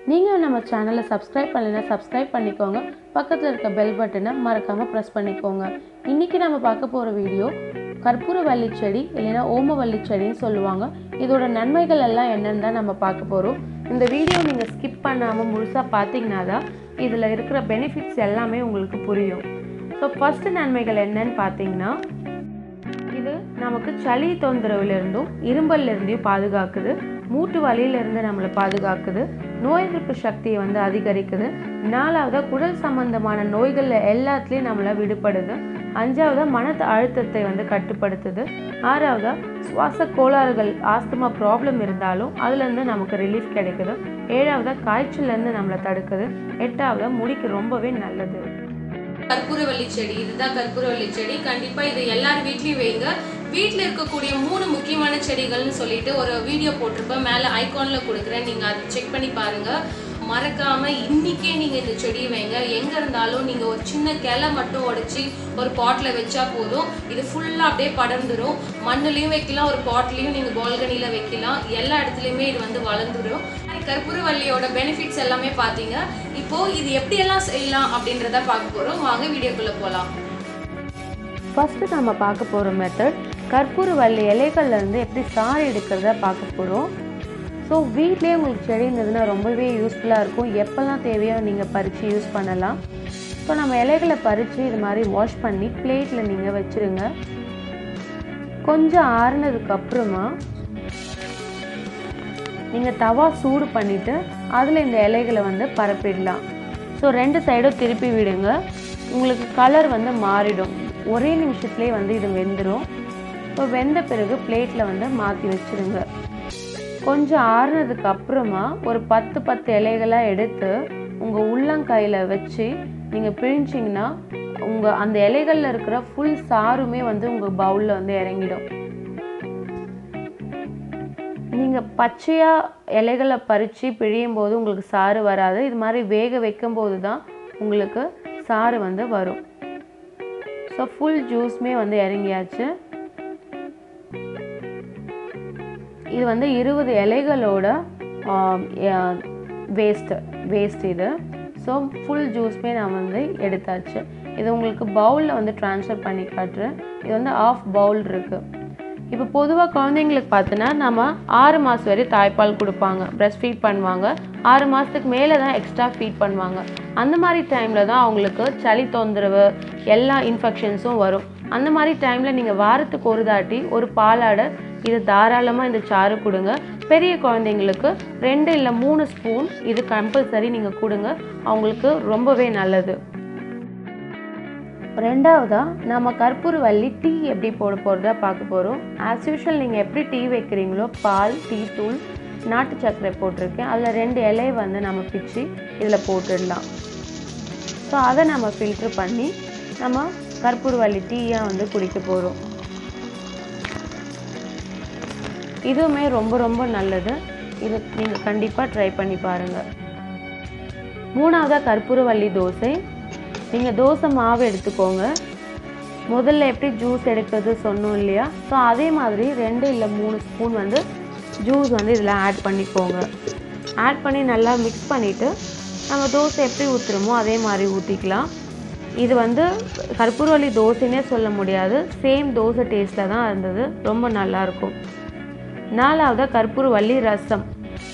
நீங்கள் நம்ம சேனலை சப்ஸ்கிரைப் பண்ணலைன்னா சப்ஸ்கிரைப் பண்ணிக்கோங்க பக்கத்தில் இருக்க பெல் பட்டனை மறக்காமல் ப்ரெஸ் பண்ணிக்கோங்க இன்றைக்கி நம்ம பார்க்க போகிற வீடியோ கற்பூரவள்ளி செடி இல்லைன்னா ஓமவள்ளி செடின்னு சொல்லுவாங்க இதோட நன்மைகள் எல்லாம் என்னன்னு தான் நம்ம பார்க்க போகிறோம் இந்த வீடியோ நீங்கள் ஸ்கிப் பண்ணாமல் முழுசாக பார்த்தீங்கன்னா தான் இதில் இருக்கிற பெனிஃபிட்ஸ் எல்லாமே உங்களுக்கு புரியும் ஸோ ஃபஸ்ட்டு நன்மைகள் என்னன்னு பார்த்தீங்கன்னா இது நமக்கு சளி தொந்தரவுலேருந்தும் இரும்பல்லேருந்தையும் பாதுகாக்குது மூட்டு வலியிலேருந்து நம்மளை பாதுகாக்குது நோய் எதிர்ப்பு சக்தியை வந்து அதிகரிக்குது நாலாவதா குடல் சம்பந்தமான நோய்கள் எல்லாத்துலேயும் நம்மளை விடுபடுது அஞ்சாவதா மன அழுத்தத்தை வந்து கட்டுப்படுத்துது ஆறாவதா சுவாச கோளாறுகள் ஆஸ்துமா ப்ராப்ளம் இருந்தாலும் அதுலேருந்து நமக்கு ரிலீஃப் கிடைக்குது ஏழாவதா காய்ச்சல்லேருந்து நம்மளை தடுக்குது எட்டாவதா முடிக்கு ரொம்பவே நல்லது கற்பூரவள்ளி செடி இதுதான் கற்பூரவள்ளி செடி கண்டிப்பா இது எல்லார் வீட்லயும் வைங்க வீட்ல இருக்கக்கூடிய மூணு முக்கியமான செடிகள்னு சொல்லிட்டு ஒரு வீடியோ போட்டிருப்பேன் மேல ஐகான்ல கொடுக்குறேன் நீங்க அதை செக் பண்ணி பாருங்க மறக்காம இன்னைக்கே நீங்க இந்த செடியை வைங்க எங்க இருந்தாலும் நீங்க ஒரு சின்ன கிளை மட்டும் உடைச்சி ஒரு பாட்ல வச்சா போதும் இது ஃபுல்லா அப்படியே படர்ந்துடும் மண்ணுலயும் வைக்கலாம் ஒரு பாட்லயும் நீங்க பால்கனில வைக்கலாம் எல்லா இடத்துலயுமே இது வந்து வளர்ந்துடும் கற்பூரவல்லியோட பெனிஃபிட்ஸ் எல்லாமே பாத்தீங்க இப்போ இது எப்படி எல்லாம் செய்யலாம் அப்படின்றத பார்க்க போறோம் வாங்க வீடியோக்குள்ள போலாம் ஃபஸ்ட்டு நம்ம பார்க்க போகிற மெத்தட் கற்பூரவள்ளி இலைகள்லேருந்து எப்படி சாறு எடுக்கிறத பார்க்க போகிறோம் ஸோ வீட்லேயே உங்களுக்கு செடி இருந்ததுன்னா ரொம்பவே யூஸ்ஃபுல்லாக இருக்கும் எப்போல்லாம் தேவையோ நீங்கள் பறித்து யூஸ் பண்ணலாம் ஸோ நம்ம இலைகளை பறித்து இது மாதிரி வாஷ் பண்ணி பிளேட்டில் நீங்கள் வச்சுருங்க கொஞ்சம் ஆறுனதுக்கு அப்புறமா நீங்கள் தவா சூடு பண்ணிவிட்டு அதில் இந்த இலைகளை வந்து பரப்பிடலாம் ஸோ ரெண்டு சைடும் திருப்பி விடுங்க உங்களுக்கு கலர் வந்து மாறிடும் ஒரே நிமிஷத்துலேயே வந்து இது வெந்துடும் இப்போ வெந்த பிறகு பிளேட்டில் வந்து மாற்றி வச்சுருங்க கொஞ்சம் ஆறுனதுக்கு அப்புறமா ஒரு பத்து பத்து இலைகளாக எடுத்து உங்கள் உள்ளங்கையில் வச்சு நீங்கள் பிழிஞ்சிங்கன்னா உங்கள் அந்த இலைகளில் இருக்கிற ஃபுல் சாருமே வந்து உங்கள் பவுலில் வந்து இறங்கிடும் நீங்கள் பச்சையாக இலைகளை பறித்து பிழியும் போது உங்களுக்கு சாறு வராது இது மாதிரி வேக வைக்கும் போது தான் உங்களுக்கு சாறு வந்து வரும் ஸோ ஃபுல் ஜூஸ்மே வந்து இறங்கியாச்சு இது வந்து இருபது இலைகளோட வேஸ்ட்டு வேஸ்ட் இது ஸோ ஃபுல் ஜூஸ்மே நான் வந்து எடுத்தாச்சு இது உங்களுக்கு பவுலில் வந்து ட்ரான்ஸ்ஃபர் பண்ணி காட்டுறேன் இது வந்து ஆஃப் பவுல் இருக்குது இப்போ பொதுவாக குழந்தைங்களுக்கு பார்த்தோன்னா நம்ம ஆறு மாதம் வரை தாய்ப்பால் கொடுப்பாங்க ப்ரெஸ்ட் ஃபீட் பண்ணுவாங்க ஆறு மாதத்துக்கு மேலே தான் எக்ஸ்ட்ரா ஃபீட் பண்ணுவாங்க அந்த மாதிரி டைமில் தான் அவங்களுக்கு சளி தொந்தரவு எல்லா இன்ஃபெக்ஷன்ஸும் வரும் அந்த மாதிரி டைமில் நீங்கள் வாரத்துக்கு ஒரு தாட்டி ஒரு பாலாடை இது தாராளமாக இந்த சாறு கொடுங்க பெரிய குழந்தைங்களுக்கு ரெண்டு இல்லை மூணு ஸ்பூன் இது கம்பல்சரி நீங்கள் கொடுங்க அவங்களுக்கு ரொம்பவே நல்லது ரெண்டாவதாக நம்ம கற்பூரவள்ளி டீ எப்படி போட போகிறதா பார்க்க போகிறோம் ஆஸ் யூஷுவல் நீங்கள் எப்படி டீ வைக்கிறீங்களோ பால் டீ தூள் நாட்டு சர்க்கரை போட்டிருக்கேன் அதில் ரெண்டு இலையை வந்து நம்ம பிச்சு இதில் போட்டுடலாம் ஸோ அதை நம்ம ஃபில்ட்ரு பண்ணி நம்ம கற்பூரவள்ளி டீயாக வந்து குடிக்க போகிறோம் இதுவுமே ரொம்ப ரொம்ப நல்லது இது நீங்கள் கண்டிப்பாக ட்ரை பண்ணி பாருங்கள் மூணாவதாக கற்பூரவள்ளி தோசை நீங்கள் தோசை மாவு எடுத்துக்கோங்க முதல்ல எப்படி ஜூஸ் எடுக்கிறது சொன்னோம் இல்லையா ஸோ அதே மாதிரி ரெண்டு இல்லை மூணு ஸ்பூன் வந்து ஜூஸ் வந்து இதில் ஆட் பண்ணிக்கோங்க ஆட் பண்ணி நல்லா மிக்ஸ் பண்ணிவிட்டு நம்ம தோசை எப்படி ஊற்றுறோமோ அதே மாதிரி ஊற்றிக்கலாம் இது வந்து கற்பூரவள்ளி தோசைன்னே சொல்ல முடியாது சேம் தோசை டேஸ்ட்டில் தான் இருந்தது ரொம்ப நல்லாயிருக்கும் நாலாவதாக கற்பூரவள்ளி ரசம்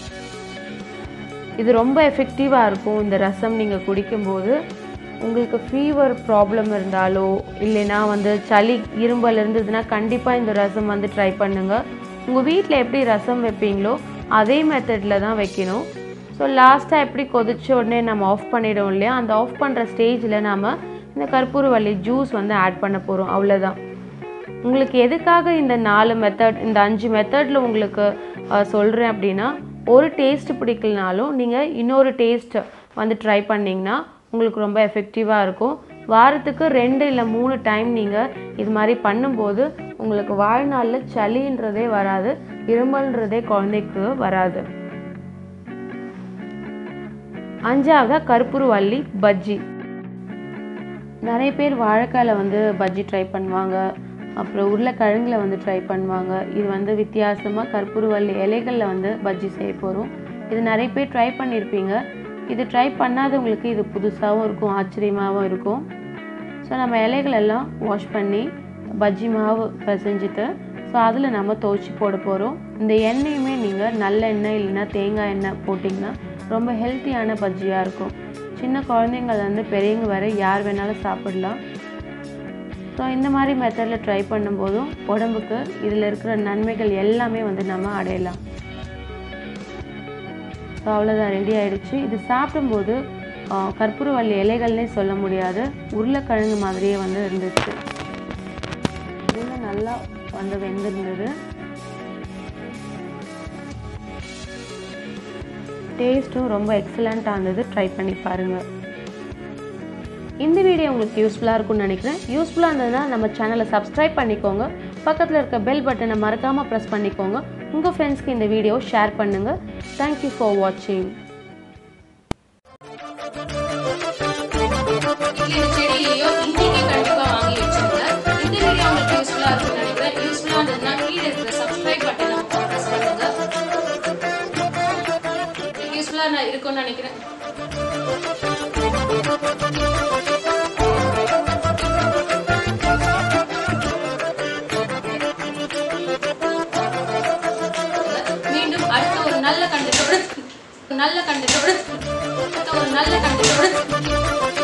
இது ரொம்ப எஃபெக்டிவாக இருக்கும் இந்த ரசம் நீங்கள் குடிக்கும்போது உங்களுக்கு ஃபீவர் ப்ராப்ளம் இருந்தாலோ இல்லைன்னா வந்து சளி இரும்பல் இருந்ததுன்னா கண்டிப்பாக இந்த ரசம் வந்து ட்ரை பண்ணுங்கள் உங்கள் வீட்டில் எப்படி ரசம் வைப்பீங்களோ அதே மெத்தடில் தான் வைக்கணும் ஸோ லாஸ்ட்டாக எப்படி கொதிச்ச உடனே நம்ம ஆஃப் பண்ணிவிடுவோம் இல்லையா அந்த ஆஃப் பண்ணுற ஸ்டேஜில் நம்ம இந்த கற்பூரவள்ளி ஜூஸ் வந்து ஆட் பண்ண போகிறோம் அவ்வளோதான் உங்களுக்கு எதுக்காக இந்த நாலு மெத்தட் இந்த அஞ்சு மெத்தடில் உங்களுக்கு சொல்கிறேன் அப்படின்னா ஒரு டேஸ்ட் பிடிக்கலனாலும் நீங்கள் இன்னொரு டேஸ்ட் வந்து ட்ரை பண்ணிங்கன்னா உங்களுக்கு ரொம்ப எஃபெக்டிவாக இருக்கும் வாரத்துக்கு ரெண்டு இல்லை மூணு டைம் நீங்கள் இது மாதிரி பண்ணும்போது உங்களுக்கு வாழ்நாளில் சளின்றதே வராது இருமல்ன்றதே குழந்தைக்கு வராது அஞ்சாவதாக கற்பூரவள்ளி பஜ்ஜி நிறைய பேர் வாழைக்காயில் வந்து பஜ்ஜி ட்ரை பண்ணுவாங்க அப்புறம் உருளைக்கிழங்குல வந்து ட்ரை பண்ணுவாங்க இது வந்து வித்தியாசமாக கற்பூரவள்ளி இலைகளில் வந்து பஜ்ஜி செய்ய போகிறோம் இது நிறைய பேர் ட்ரை பண்ணியிருப்பீங்க இது ட்ரை பண்ணாதவங்களுக்கு இது புதுசாகவும் இருக்கும் ஆச்சரியமாகவும் இருக்கும் ஸோ நம்ம இலைகள் எல்லாம் வாஷ் பண்ணி பஜ்ஜி மாவு பிசைஞ்சிட்டு ஸோ அதில் நம்ம துவச்சி போட போகிறோம் இந்த எண்ணெயுமே நீங்கள் நல்ல எண்ணெய் இல்லைன்னா தேங்காய் எண்ணெய் போட்டிங்கன்னா ரொம்ப ஹெல்த்தியான பஜ்ஜியாக இருக்கும் சின்ன குழந்தைங்கள்லேருந்து பெரியவங்க வரை யார் வேணாலும் சாப்பிடலாம் ஸோ இந்த மாதிரி மெத்தடில் ட்ரை பண்ணும்போதும் உடம்புக்கு இதில் இருக்கிற நன்மைகள் எல்லாமே வந்து நம்ம அடையலாம் ஸோ அவ்வளோதான் ரெடி ஆயிடுச்சு இது சாப்பிடும்போது ஆ, கற்பூரவள்ளி இலைகள்னே சொல்ல முடியாது உருளைக்கிழங்கு மாதிரியே வந்து இருந்துச்சு உள்ள நல்லா வந்து வெந்திருந்தது டேஸ்ட்டும் ரொம்ப எக்ஸலண்ட்டாக இருந்தது ட்ரை பண்ணி பாருங்கள் இந்த வீடியோ உங்களுக்கு யூஸ்ஃபுல்லாக இருக்கும்னு நினைக்கிறேன் யூஸ்ஃபுல்லாக இருந்ததுன்னா நம்ம சேனலை சப்ஸ்கிரைப் பண்ணிக்கோங்க பக்கத்தில் இருக்க பெல் பட்டனை மறக்காமல் ப்ரெஸ் பண்ணிக்கோங்க உங்கள் ஃப்ரெண்ட்ஸ்க்கு இந்த வீடியோ ஷேர் பண்ணுங்கள் தேங்க்யூ ஃபார் வாட்சிங் இந்த செடியையோ இன்னைக்கு கண்டிப்பா வாங்கி வச்சுருங்க இந்த வீடியோ உங்களுக்கு யூஸ்ஃபுல்லா இருக்கும்னு நினைக்கிறேன் யூஸ்ஃபுல்லா இருந்ததுன்னா கீழே இருக்கிற சப்ஸ்கிரைப் பட்டனை ப்ரெஸ் பண்ணுங்க யூஸ்ஃபுல்லா இருக்கும்னு நினைக்கிறேன் மீண்டும் அடுத்த ஒரு நல்ல கண்டத்தோட நல்ல கண்டத்தோட அடுத்த ஒரு நல்ல கண்டத்தோட